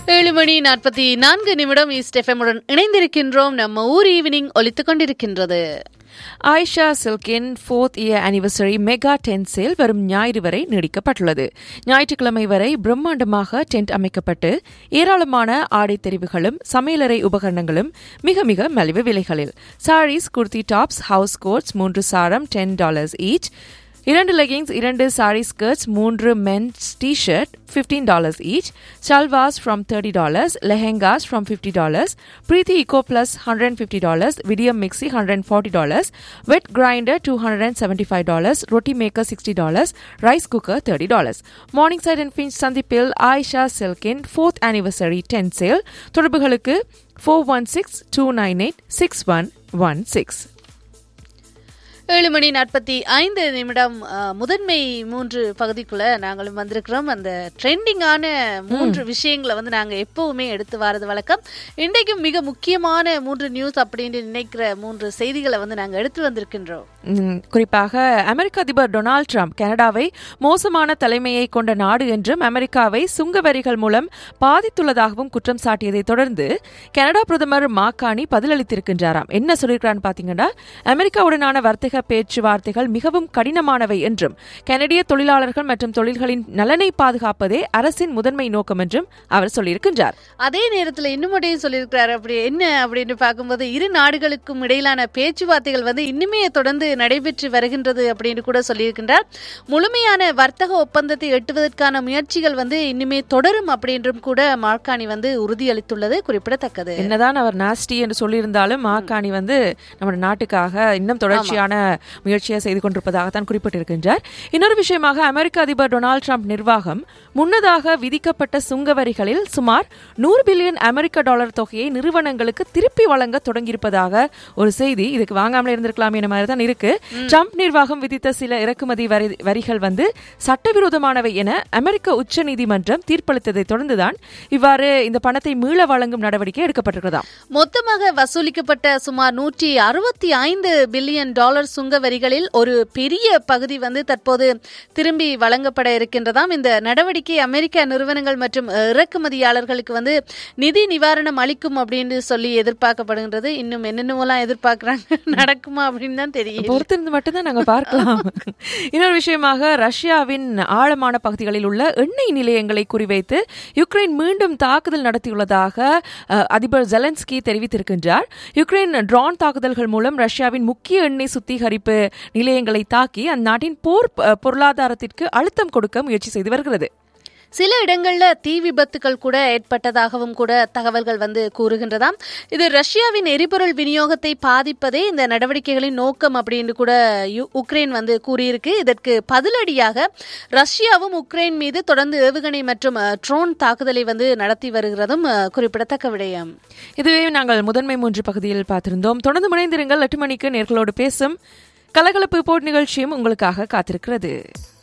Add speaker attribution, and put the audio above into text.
Speaker 1: ஏழு மணி நாற்பத்தி நான்கு நிமிடம் ஈஸ்ட் எஃப்எம்முடன் இணைந்திருக்கின்றோம் நம்ம ஊர் ஈவினிங் ஒலித்துக் கொண்டிருக்கின்றது
Speaker 2: ஆயிஷா சில்கின் fourth year anniversary mega tent sale வரும் ஞாயிறு வரை நீடிக்கப்பட்டுள்ளது ஞாயிற்றுக்கிழமை வரை பிரம்மாண்டமாக டென்ட் அமைக்கப்பட்டு ஏராளமான ஆடை தெரிவுகளும் சமையலறை உபகரணங்களும் மிக மிக மலிவு விலைகளில் saris kurti tops house coats மூன்று சாரம் டென் டாலர்ஸ் ஈச் இரண்டு லெகிங்ஸ் இரண்டு சாரி ஸ்கர்ட்ஸ் மூன்று men's T shirt fifteen dollars each shalwars from thirty dollars lehengas from fifty dollars Preethi eco plus hundred and fifty dollars Vidiem mixie hundred and forty dollars wet grinder two hundred and seventy five dollars roti maker sixty dollars rice cooker thirty dollars Morningside and Finch சந்திப்பில் ஆயிஷா சில்கின் fourth anniversary tent sale தொடர்புகளுக்கு four one six two nine eight six one one six
Speaker 1: ஏழு மணி நாற்பத்தி ஐந்து நிமிடம் அஹ், முதன்மை மூன்று பகுதிக்குள்ள நாங்களும் வந்திருக்கிறோம் அந்த ட்ரெண்டிங்கான மூன்று விஷயங்களை வந்து நாங்க எப்பவுமே எடுத்து வரது வழக்கம் இன்றைக்கும் மிக முக்கியமான மூன்று நியூஸ் அப்படின்னு நினைக்கிற மூன்று செய்திகளை வந்து நாங்க எடுத்து வந்திருக்கின்றோம்
Speaker 2: ம், குறிப்பாக அமெரிக்க அதிபர் டொனால்ட் ட்ரம்ப் கனடாவை மோசமான தலைமையை கொண்ட நாடு என்றும் அமெரிக்காவை சுங்க வரிகள் மூலம் பாதித்துள்ளதாகவும் குற்றம் சாட்டியதை தொடர்ந்து கனடா பிரதமர் மாக்கானி பதிலளித்திருக்கின்றாராம் என்ன சொல்லியிருக்கிறான்னு பாத்தீங்கன்னா அமெரிக்காவுடனான வர்த்தக பேச்சுவார்த்தைகள் மிகவும் கடினமானவை என்றும் கனடிய தொழிலாளர்கள் மற்றும் தொழில்களின் நலனை பாதுகாப்பதே அரசின் முதன்மை நோக்கம் என்றும் அவர் சொல்லியிருக்கின்றார்
Speaker 1: அதே நேரத்துல இன்னும் சொல்லியிருக்கிறாரு அப்படி என்ன அப்படின்னு பார்க்கும்போது இரு நாடுகளுக்கும் இடையிலான பேச்சுவார்த்தைகள் வந்து இன்னுமே தொடர்ந்து நடைபெற்று வருகின்றது அப்படின்னு கூட சொல்லியிருக்கின்றார் முழுமையான வர்த்தக ஒப்பந்தத்தை எட்டுவதற்கான முயற்சிகள் வந்து இன்னுமே தொடரும் அப்படின்றும் கூட மார்கானி வந்து உறுதியளித்துள்ளது குறிப்பிடத்தக்கது
Speaker 2: என்னதான் அவர் நாஸ்டி என்று சொல்லியிருந்தாலும் மாக்காணி வந்து நம்ம நாட்டுக்காக இன்னும் தொடர்ச்சியான முயற்சியை செய்து கொண்டிருப்பதாகத்தான் குறிப்பிட்டிருக்கின்றார் இன்னொரு விஷயமாக அமெரிக்க அதிபர் டொனால்ட் ட்ரம்ப் நிர்வாகம் முன்னதாக விதிக்கப்பட்ட சுங்க வரிகளில் சுமார் நூறு பில்லியன் அமெரிக்க டாலர் தொகையை நிறுவனங்களுக்கு திருப்பி வழங்க தொடங்கியிருப்பதாக ஒரு செய்தி இதுக்கு வாங்காமலே இருந்திருக்கலாம் என மாதிரி தான் இருக்கு ட்ரம்ப் நிர்வாகம் விதித்த சில இறக்குமதி வரி வரிகள் வந்து சட்டவிரோதமானவை என அமெரிக்க உச்ச நீதிமன்றம் தீர்ப்பளித்ததை தொடர்ந்துதான் இவ்வாறு இந்த பணத்தை மீள வழங்கும் நடவடிக்கை எடுக்கப்பட்டிருக்கிறதாம்
Speaker 1: மொத்தமாக வசூலிக்கப்பட்ட சுமார் நூற்றி அறுபத்தி ஐந்து பில்லியன் டாலர் சுங்க வரிகளில் ஒரு பெரிய பகுதி வந்து தற்போது திரும்பி வழங்கப்பட இருக்கின்றதாம் இந்த நடவடிக்கை அமெரிக்க நிறுவனங்கள் மற்றும் அஹ், இறக்குமதியாளர்களுக்கு வந்து நிதி நிவாரணம் அளிக்கும் அப்படின்னு சொல்லி எதிர்பார்க்கப்படுகின்றது இன்னும் என்னென்னவெல்லாம் எதிர்பார்க்கறாங்க நடக்குமா அப்படின்னு தான் தெரியும்
Speaker 2: பொறுத்திருந்து மட்டும்தான் நாங்க பார்க்கலாம் இன்னொரு விஷயமாக ரஷ்யாவின் ஆழமான பகுதிகளில் உள்ள எண்ணெய் நிலையங்களை குறிவைத்து யுக்ரைன் மீண்டும் தாக்குதல் நடத்தியுள்ளதாக அஹ், அதிபர் ஜெலன்ஸ்கி தெரிவித்திருக்கின்றார் யுக்ரைன் ட்ரோன் தாக்குதல்கள் மூலம் ரஷ்யாவின் முக்கிய எண்ணெய் சுத்திகரிப்பு நிலையங்களை தாக்கி அந்நாட்டின் போர் அஹ், பொருளாதாரத்திற்கு அழுத்தம் கொடுக்க முயற்சி செய்து வருகிறது
Speaker 1: சில இடங்கள்ல தீ விபத்துகள் கூட ஏற்பட்டதாகவும் கூட தகவல்கள் வந்து கூறுகின்றதாம் இது ரஷ்யாவின் எரிபொருள் விநியோகத்தை பாதிப்பதே இந்த நடவடிக்கைகளின் நோக்கம் அப்படின்னு கூட யு- உக்ரைன் வந்து கூறியிருக்கு இதற்கு பதிலடியாக ரஷ்யாவும் உக்ரைன் மீது தொடர்ந்து ஏவுகணை மற்றும் அஹ், ட்ரோன் தாக்குதலை வந்து நடத்தி வருகிறதும் அஹ், குறிப்பிடத்தக்க விடயம்
Speaker 2: இதுவே நாங்கள் முதன்மை மூன்று பகுதியில் பார்த்திருந்தோம் தொடர்ந்து முனைந்திருங்கள் எட்டு மணிக்கு நேர்களோடு பேசும் கலகலப்பு போட் நிகழ்ச்சியும் உங்களுக்காக காத்திருக்கிறது